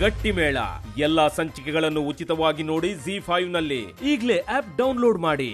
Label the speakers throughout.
Speaker 1: ಗಟ್ಟಿ ಮೇಳ ಎಲ್ಲಾ ಸಂಚಿಕೆಗಳನ್ನು ಉಚಿತವಾಗಿ ನೋಡಿ ಜಿ ಫೈವ್ ನಲ್ಲಿ ಈಗಲೇ ಆಪ್ ಡೌನ್ಲೋಡ್ ಮಾಡಿ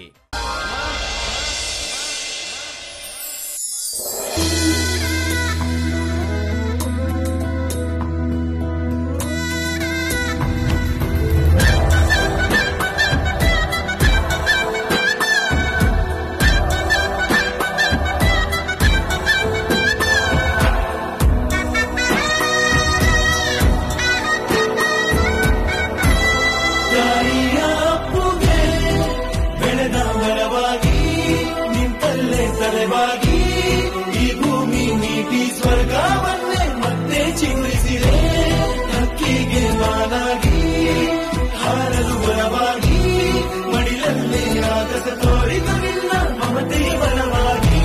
Speaker 2: ಗಾಳಿಯ ಅಪ್ಪುಗೆ ಬೆಳೆದ ಮರವಾಗಿ ನಿಂತಲ್ಲೇ ತಲೆವಾಗಿ ಈ ಭೂಮಿ ನೀತಿ ಸ್ವರ್ಗವನ್ನೇ ಮತ್ತೆ ಚಿಗುರಿಸಿದೆ ಹಕ್ಕಿಗೆ ಮಾನಾಗಿ ಹಾರಲು ಬಲವಾಗಿ ಮಡಿಲಲ್ಲೇ ಆಗಸ ತೋರಿದ ನಿನ್ನ ಮಮತೆ ಬಲವಾಗಿ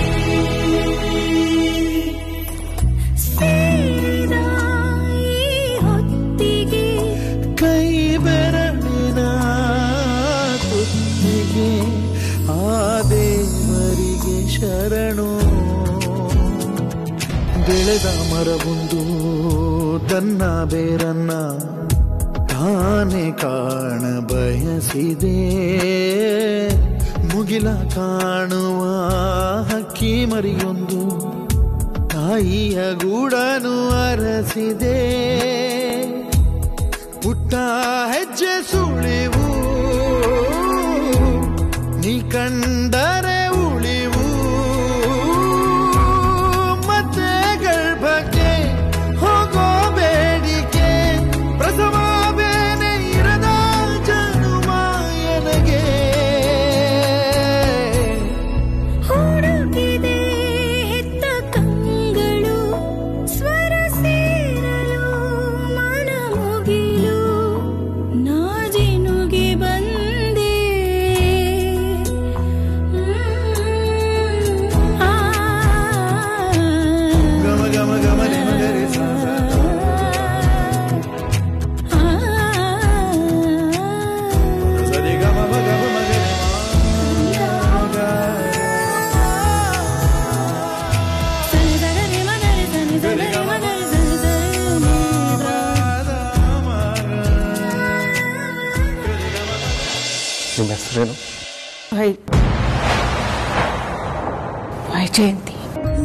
Speaker 3: ಸೇರಿದ ಈ ಹೊತ್ತಿಗೆ
Speaker 2: ಕೈ ಬೆರಳಿನ ತುತ್ತಿಗೆ ಆ ದೇವರಿಗೆ ಶರಣು ಬೆಳೆದ ಮರವೊಂದು ತನ್ನ ಬೇರನ್ನ ತಾನೇ ಕಾಣ ಬಯಸಿದೆ ಮುಗಿಲ ಕಾಣುವ ಹಕ್ಕಿ ಮರಿಯೊಂದು ತಾಯಿಯ ಗೂಡನು ಅರಸಿದೆ ಪುಟ್ಟ ಹೆಜ್ಜೆ ಸುಳಿವು ನೀ ಕಂಡರೆ ಉಳಿವು ಮತ್ತೆ ಗರ್ಭಕ್ಕೆ ಹೋಗೋ ಬೇಡಿಕೆ ಪ್ರಸವ ಬೇನೆ ಇರದ ಜನುಮ ಎನಗೆ
Speaker 3: ಹುಡುಕಿದೆ ಹೆತ್ತ ಕಂಗಳು ಸ್ವರ ಸೇರಲು ಮನ ಮುಗಿಲು ನಾಜಿನುಗೆ ಬಂದೆ ಆ
Speaker 2: ಗಮ ಗಮ ಗಮ ನಿಮಗರೆ ಸಾ ಸಾ. ಸರಿ ಗಮ ಮ ಗಮ ಮಗರೆ
Speaker 4: ನಿಮ್ಮ ಹೆಸರೇನು
Speaker 5: ವೈ ವೈಜಯಂತಿ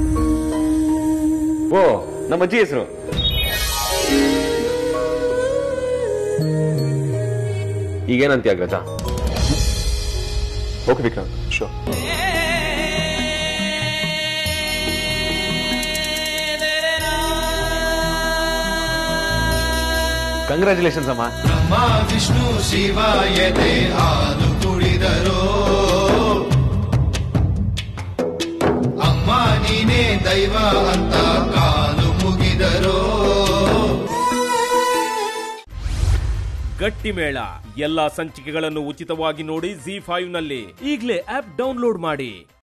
Speaker 4: ಓ ನಮ್ಮ ಅಜ್ಜಿ ಹೆಸರು ಈಗೇನಂತೀಯ Agraja okay Vikrant show congratulations ಅಮ್ಮ
Speaker 2: ಬ್ರಹ್ಮ ವಿಷ್ಣು ಶಿವ ಎದೆ ಹಾಲು ಕುಡಿದರೋ ಅಮ್ಮ ನೀನೇ ದೈವ ಅಂತ ಕಾಲು ಮುಗಿದರೋ
Speaker 1: ಗಟ್ಟಿ ಮೇಳ ಎಲ್ಲಾ ಸಂಚಿಕೆಗಳನ್ನು ಉಚಿತವಾಗಿ ನೋಡಿ ಜಿ ಫೈವ್ ನಲ್ಲಿ ಈಗಲೇ ಆಪ್ ಡೌನ್ಲೋಡ್ ಮಾಡಿ